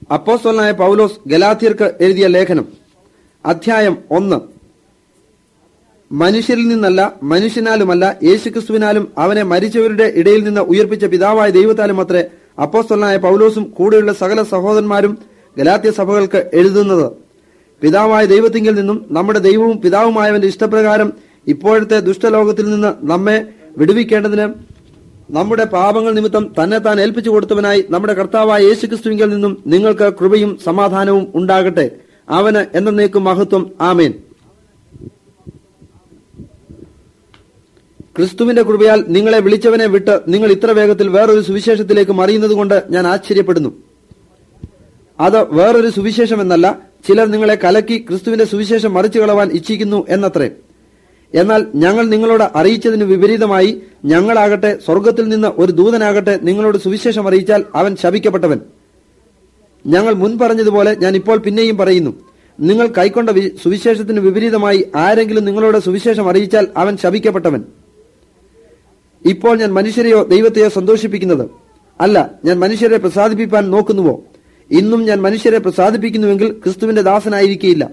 അപ്പോസ്തലനായ പൗലോസ് ഗലാത്യർക്ക് എഴുതിയ ലേഖനം അധ്യായം ഒന്ന് മനുഷ്യരിൽ നിന്നല്ല മനുഷ്യനാലുമല്ല യേശുക്രിസ്തുവിനാലും അവനെ മരിച്ചവരുടെ ഇടയിൽ നിന്ന് ഉയർപ്പിച്ച പിതാവായ ദൈവത്താലും അത്രേ അപ്പോസ്തലനായ പൗലോസും കൂടെയുള്ള സകല സഹോദരന്മാരും ഗലാത്യ സഭകൾക്ക് എഴുതുന്നത് പിതാവായ ദൈവത്തിങ്കിൽ നിന്നും നമ്മുടെ ദൈവവും പിതാവുമായവന്റെ ഇഷ്ടപ്രകാരം ഇപ്പോഴത്തെ ദുഷ്ടലോകത്തിൽ നിന്ന് നമ്മെ വിടുവിക്കേണ്ടതിന് നമ്മുടെ പാപങ്ങൾ നിമിത്തം തന്നെ താൻ ഏൽപ്പിച്ചു കൊടുത്തവനായി നമ്മുടെ കർത്താവായ യേശുക്രിസ്തുവിങ്കിൽ നിന്നും നിങ്ങൾക്ക് കൃപയും സമാധാനവും ഉണ്ടാകട്ടെ അവന് എന്നേക്കും മഹത്വം ആമേൻ ക്രിസ്തുവിന്റെ കൃപയാൽ നിങ്ങളെ വിളിച്ചവനെ വിട്ട് നിങ്ങൾ ഇത്ര വേഗത്തിൽ വേറൊരു സുവിശേഷത്തിലേക്ക് മറിയുന്നത് കൊണ്ട് ഞാൻ ആശ്ചര്യപ്പെടുന്നു അത് വേറൊരു സുവിശേഷം എന്നല്ല ചിലർ നിങ്ങളെ കലക്കി ക്രിസ്തുവിന്റെ സുവിശേഷം മറിച്ചു കളവാൻ ഇച്ഛിക്കുന്നു എന്നത്രേ എന്നാൽ ഞങ്ങൾ നിങ്ങളോട് അറിയിച്ചതിന് വിപരീതമായി ഞങ്ങളാകട്ടെ സ്വർഗത്തിൽ നിന്ന് ഒരു ദൂതനാകട്ടെ നിങ്ങളോട് സുവിശേഷം അറിയിച്ചാൽ അവൻ ശപിക്കപ്പെട്ടവൻ ഞങ്ങൾ മുൻ പറഞ്ഞതുപോലെ ഞാൻ ഇപ്പോൾ പിന്നെയും പറയുന്നു നിങ്ങൾ കൈക്കൊണ്ട വി- സുവിശേഷത്തിന് വിപരീതമായി ആരെങ്കിലും നിങ്ങളോട് സുവിശേഷം അറിയിച്ചാൽ അവൻ ശപിക്കപ്പെട്ടവൻ ഇപ്പോൾ ഞാൻ മനുഷ്യരെയോ ദൈവത്തെയോ സന്തോഷിപ്പിക്കുന്നത് അല്ല ഞാൻ മനുഷ്യരെ പ്രസാദിപ്പിക്കാൻ നോക്കുന്നുവോ ഇന്നും ഞാൻ മനുഷ്യരെ പ്രസാദിപ്പിക്കുന്നുവെങ്കിൽ ക്രിസ്തുവിന്റെ ദാസനായിരിക്കയില്ല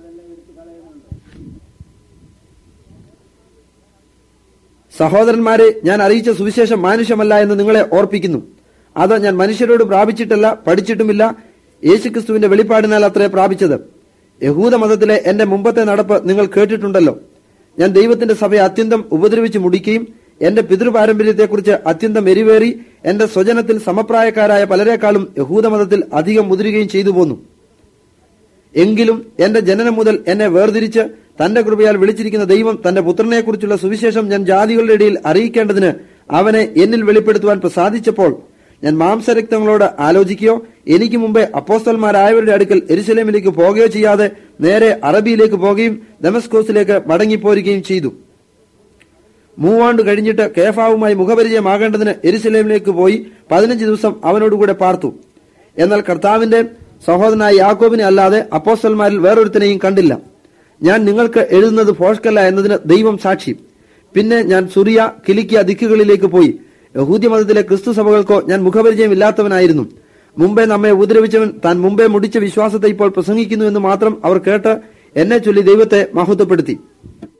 സഹോദരന്മാരെ ഞാൻ അറിയിച്ച സുവിശേഷം മാനുഷ്യമല്ല എന്ന് നിങ്ങളെ ഓർപ്പിക്കുന്നു അത് ഞാൻ മനുഷ്യരോട് പ്രാപിച്ചിട്ടല്ല പഠിച്ചിട്ടുമില്ല യേശുക്രിസ്തുവിന്റെ വെളിപ്പാടിനാൽ അത്രേ പ്രാപിച്ചത് യഹൂദ മതത്തിലെ എന്റെ മുമ്പത്തെ നടപ്പ് നിങ്ങൾ കേട്ടിട്ടുണ്ടല്ലോ ഞാൻ ദൈവത്തിന്റെ സഭയെ അത്യന്തം ഉപദ്രവിച്ച് മുടിക്കുകയും എന്റെ പിതൃപാരമ്പര്യത്തെക്കുറിച്ച് അത്യന്തം എരിവേറി എന്റെ സ്വജനത്തിൽ സമപ്രായക്കാരായ പലരെക്കാളും യഹൂദ മതത്തിൽ അധികം മുതിരുകയും ചെയ്തു പോന്നു എങ്കിലും എന്റെ ജനനം മുതൽ എന്നെ വേർതിരിച്ച് തന്റെ കൃപയാൽ വിളിച്ചിരിക്കുന്ന ദൈവം തന്റെ പുത്രനെക്കുറിച്ചുള്ള സുവിശേഷം ഞാൻ ജാതികളുടെ ഇടയിൽ അറിയിക്കേണ്ടതിന് അവനെ എന്നിൽ വെളിപ്പെടുത്തുവാൻ പ്രസാദിച്ചപ്പോൾ ഞാൻ മാംസരക്തങ്ങളോട് ആലോചിക്കുകയോ എനിക്ക് മുമ്പേ അപ്പോസ്തലന്മാരായവരുടെ അടുക്കൽ എരുസലേമിലേക്ക് പോകുകയോ ചെയ്യാതെ നേരെ അറബിയിലേക്ക് പോകുകയും ദമസ്കോസിലേക്ക് മടങ്ങിപ്പോരുകയും ചെയ്തു മൂവാണ്ട് കഴിഞ്ഞിട്ട് കേഫാവുമായി മുഖപരിചയമാകേണ്ടതിന് എരുസലേമിലേക്ക് പോയി പതിനഞ്ച് ദിവസം അവനോടുകൂടെ പാർത്തു എന്നാൽ കർത്താവിന്റെ സഹോദരനായ യാക്കോബിനെ അല്ലാതെ അപ്പോസ്റ്റൽമാരിൽ വേറൊരുത്തനെയും കണ്ടില്ല ഞാൻ നിങ്ങൾക്ക് എഴുതുന്നത് ഫോഷ്കല്ല എന്നതിന് ദൈവം സാക്ഷി പിന്നെ ഞാൻ സുറിയ കിലിക്കിയ ദിക്കുകളിലേക്ക് പോയി യഹൂദ്യ മതത്തിലെ ക്രിസ്തു സഭകൾക്കോ ഞാൻ മുഖപരിചയം ഇല്ലാത്തവനായിരുന്നു മുമ്പേ നമ്മെ ഉപദ്രവിച്ചവൻ താൻ മുമ്പേ മുടിച്ച വിശ്വാസത്തെ ഇപ്പോൾ പ്രസംഗിക്കുന്നു എന്ന് മാത്രം അവർ കേട്ട് എന്നെ ചൊല്ലി ദൈവത്തെ മഹത്വപ്പെടുത്തി